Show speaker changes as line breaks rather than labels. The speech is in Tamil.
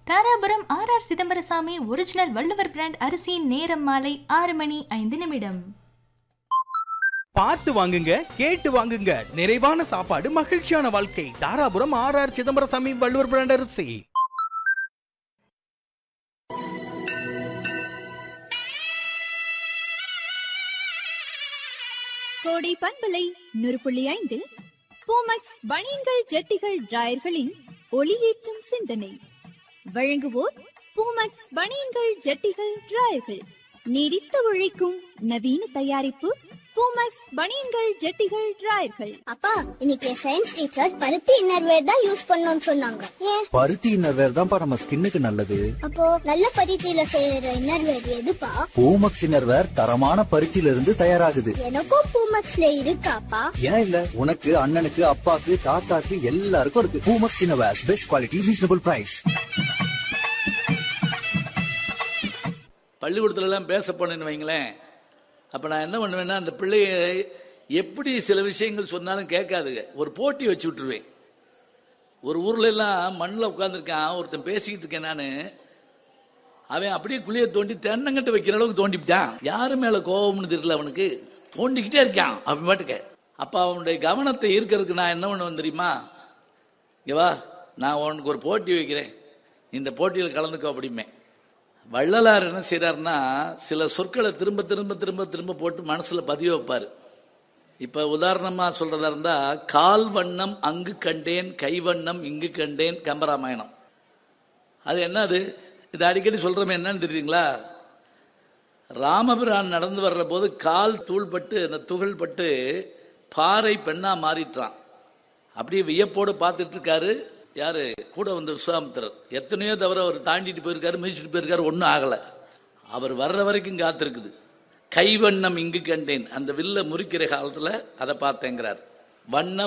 Dharapuram R R Chidambarasamy original Valluvar brand அரிசியின் நேரம் மாலை ஆறு மணி ஐந்து நிமிடம்
பார்த்து வாங்குங்க கேட்டு வாங்குங்க நிறைவான சாப்பாடு மகிழ்ச்சியான வாழ்க்கை Dharapuram R R Chidambarasamy Valluvar brand அரிசி
கோடை பண்பலை நூறு புள்ளி ஐந்தில் பூமக்ஸ் பனியன்கள் ஜட்டிகள் டிராயர்களின் ஒளியேற்றும் சிந்தனை வழங்குவோர் பூமக்ஸ் பனியன்கள் ஜட்டிகள் டிராயர்கள் நீடித்து உழைக்கும் நவீன தயாரிப்பு பூமக்ஸ் பனியன்கள் ஜட்டிகள் டிராயர்கள்
அப்பா இன்னைக்கு சயின்ஸ் டீச்சர் பருத்தி இன்னர்வேர் தான் யூஸ் பண்ணணும்னு சொன்னாங்க ஏன்
பருத்தி இன்னர்வேர் தான்ப்பா நம்ம ஸ்கின்னுக்கு நல்லது
அப்போ நல்ல பருத்தியில செய்யற இன்னர்வேர் எதுப்பா
பூமக்ஸ் இன்னர்வேர் தரமான பருத்தியில இருந்து தயாராகுது
எனக்கும் பூமக்ஸ்ல இருக்காப்பா
ஏன் இல்ல உனக்கு அண்ணனுக்கு அப்பாக்கு தாத்தாக்கு எல்லாருக்கும் இருக்கு Poomex innerwear best quality reasonable price
பள்ளிக்கூடத்துல எல்லாம் பேச போனேன்னு வைங்களேன் அப்போ நான் என்ன பண்ணுவேன்னா அந்த பிள்ளைய எப்படி சில விஷயங்கள் சொன்னாலும் கேட்காதுங்க ஒரு போட்டி வச்சு விட்டுருவேன் ஒரு ஊர்ல எல்லாம் மண்ணில் உட்காந்துருக்கான் ஒருத்தன் பேசிக்கிட்டு இருக்கேன் நான் அவன் அப்படியே குழிய தோண்டி தென்னங்கட்டு வைக்கிற அளவுக்கு தோண்டிவிட்டான் யாரு மேல கோபம்னு தெரியல அவனுக்கு தோண்டிக்கிட்டே இருக்கான் அவன் பாட்டுக்க அப்ப அவனுடைய கவனத்தை ஈர்க்கறதுக்கு நான் என்ன பண்ணுவேன் தெரியுமா இங்க வா நான் உனக்கு ஒரு போட்டி வைக்கிறேன் இந்த போட்டியில் கலந்துக்கோ அப்படிமே வள்ளலார் என்ன செய்றாருன்னா சில சொற்களை திரும்ப திரும்ப திரும்ப திரும்ப போட்டு மனசுல பதிய வைப்பார் இப்ப உதாரணமா சொல்றதா இருந்தா கால் வண்ணம் அங்கு கண்டேன் கை வண்ணம் இங்கு கண்டேன் கம்பராமாயணம் அது என்னது இது அடிக்கடி சொல்றோமே என்னன்னு தெரியுங்களா ராமபிரான் நடந்து வர்ற போது கால் தூள்பட்டு அந்த துகள் பட்டு பாறை பெண்ணா மாறிட்டான் அப்படியே வியப்போடு பார்த்துட்டு இருக்காரு யாரு கூட வந்த விஸ்வாமித்திரர் எத்தனையோ தவிர அவர் தாண்டிட்டு போயிருக்காரு மிதிச்சிட்டு போயிருக்காரு ஒன்றும் ஆகலை அவர் வர்ற வரைக்கும் காத்திருக்குது கைவண்ணம் இங்கு கண்டேன் அந்த வில்ல முறிக்கிற காலத்தில் அதை பார்த்தேங்கிறார் வண்ணம்